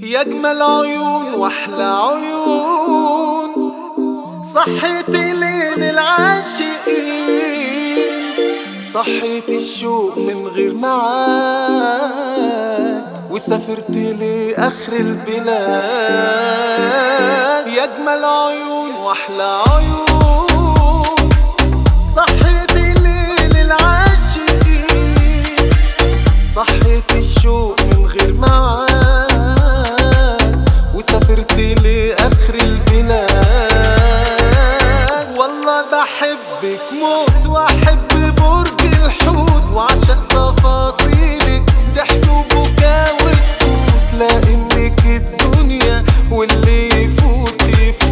يا اجمل عيون واحلى عيون صحيت ليل العاشقين صحيت الشوق من غير معاد وسافرت لاخر البلاد يا اجمل عيون واحلى عيون صحيت ليل العاشقين صحيت الشوق من غير معاد وسافرت لاخر البلاد والله بحبك موت واحب برج الحوت وعشق تفاصيلك ضحك وبكا وسكوت لانك الدنيا واللي يفوت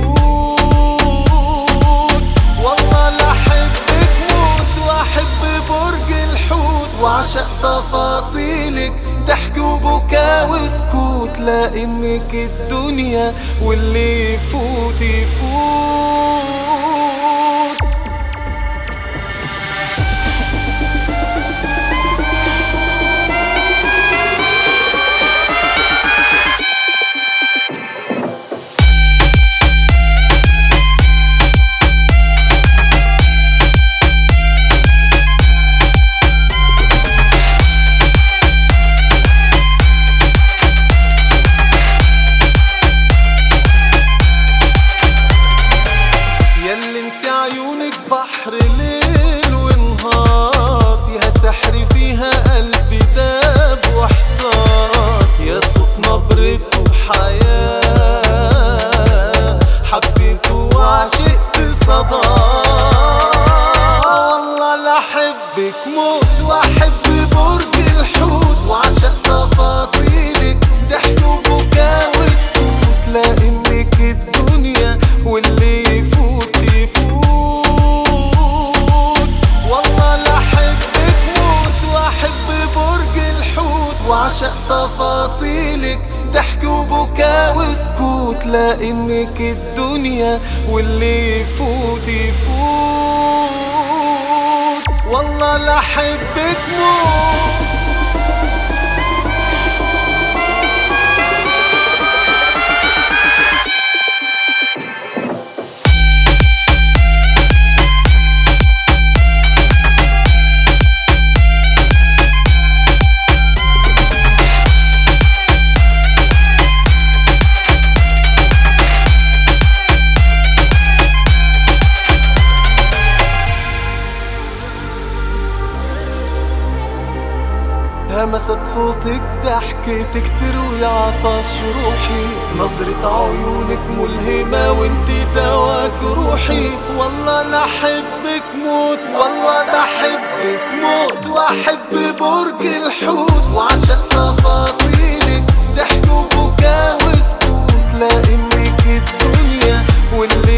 يفوت والله لا احبك موت واحب برج الحوت وعشق تفاصيلك ضحك وبكا وسكوت لانك الدنيا واللي يفوت يفوت ياللي انت عيونك بحر ليل ونهار فيها سحر فيها قلبي داب واحتار يا صوت نبرته بحياة حبيته وعشقت صدى والله لا احبك موت واحب برج الحوت وعشق تفاصيلك ضحك وبكا وسكوت لانك الدنيا واللي يفوت يفوت والله لا احبك موت واحب برج الحوت وعشق تفاصيلك ضحك وبكا وسكوت لانك الدنيا واللي يفوت يفوت والله لا احبك موت همست صوتك ضحكتك تروي عطش روحي نظرة عيونك ملهمة وانت دوا جروحي والله لا احبك موت والله بحبك موت واحب برج الحوت وعشق تفاصيلك ضحك وبكا وسكوت لانك الدنيا واللي